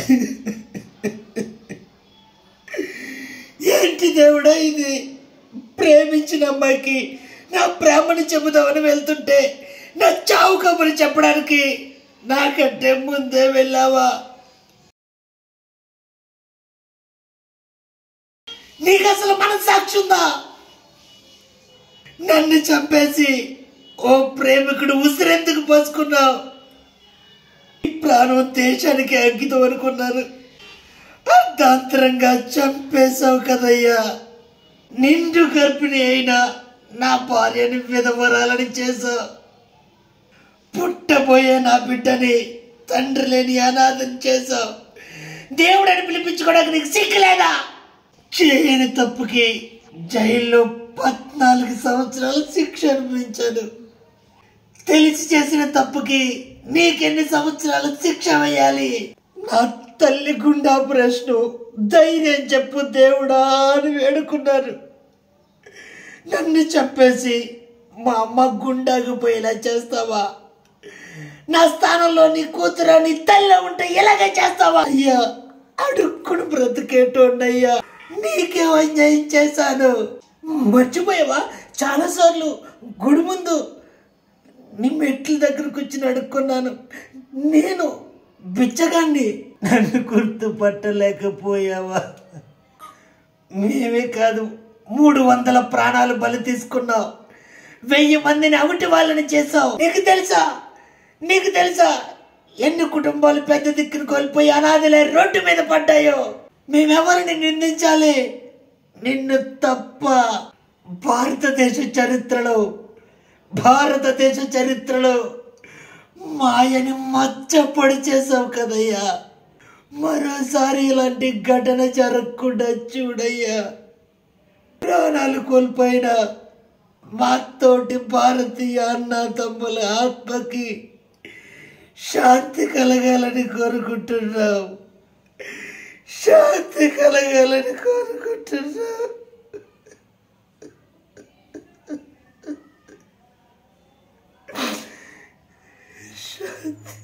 ఏంటి దేవుడా ఇది ప్రేమించిన అమ్మాయికి నా ప్రేమని చెబుదామని వెళ్తుంటే నా చావు కబురు చెప్పడానికి నాకంటే ముందే వెళ్ళావా నీకు అసలు మనసాక్షి ఉందా నన్ను చంపేసి ఓ ప్రేమికుడు ఉసిరెందుకు పోసుకున్నావు ఈ ప్రాణం దేశానికి అంకితం అనుకున్నారు అర్ధాంతరంగా చంపేశావు కదయ్యా నిండు గర్భిణి అయినా నా భార్యని విధవరాలని చేశావు పుట్టబోయే నా బిడ్డని తండ్రి లేని అనాథం చేశావు దేవుడని పిలిపించుకోవడానికి నీకు సిగ్గులేదా చేయని తప్పుకి జైల్లో పద్నాలుగు సంవత్సరాలు శిక్ష అనుభవించాను తెలిసి చేసిన తప్పుకి నీకెన్ని సంవత్సరాలు శిక్ష వేయాలి నా తల్లి గుండా ప్రశ్న ధైర్యం చెప్పు దేవుడా అని వేడుకున్నారు నన్ను చంపేసి మా అమ్మ గుండాకు పోయేలా చేస్తావా నా స్థానంలో నీ కూతురు నీ తల్లి ఉంటే ఇలాగే చేస్తావా అయ్యా అడుక్కుని బ్రతికేటోండయ్యా నీకేం అన్యాయం చేశాను మర్చిపోయావా చాలాసార్లు గుడి ముందు నీ మెట్ల దగ్గరకు వచ్చి అడుక్కున్నాను నేను బిచ్చగాన్ని నన్ను గుర్తుపట్టలేకపోయావా మేమే కాదు మూడు వందల ప్రాణాలు బలి తీసుకున్నావు వెయ్యి మందిని అవిటి వాళ్ళని చేసావు నీకు తెలుసా నీకు తెలుసా ఎన్ని కుటుంబాలు పెద్ద దిక్కును కోల్పోయి అనాథలే రోడ్డు మీద పడ్డాయో మేమెవరిని నిందించాలి నిన్ను తప్ప భారతదేశ చరిత్రలో భారతదేశ చరిత్రలో మాయని మచ్చపొడి చేసావు కదయ్యా మరోసారి ఇలాంటి ఘటన జరగకుండా చూడయ్యా ప్రాణాలు కోల్పోయిన మా తోటి భారతీయ అన్న తమ్ముల ఆత్మకి శాంతి కలగాలని కోరుకుంటున్నాం శాంతి కలగాలని కోరుకుంటున్నాం శాంతి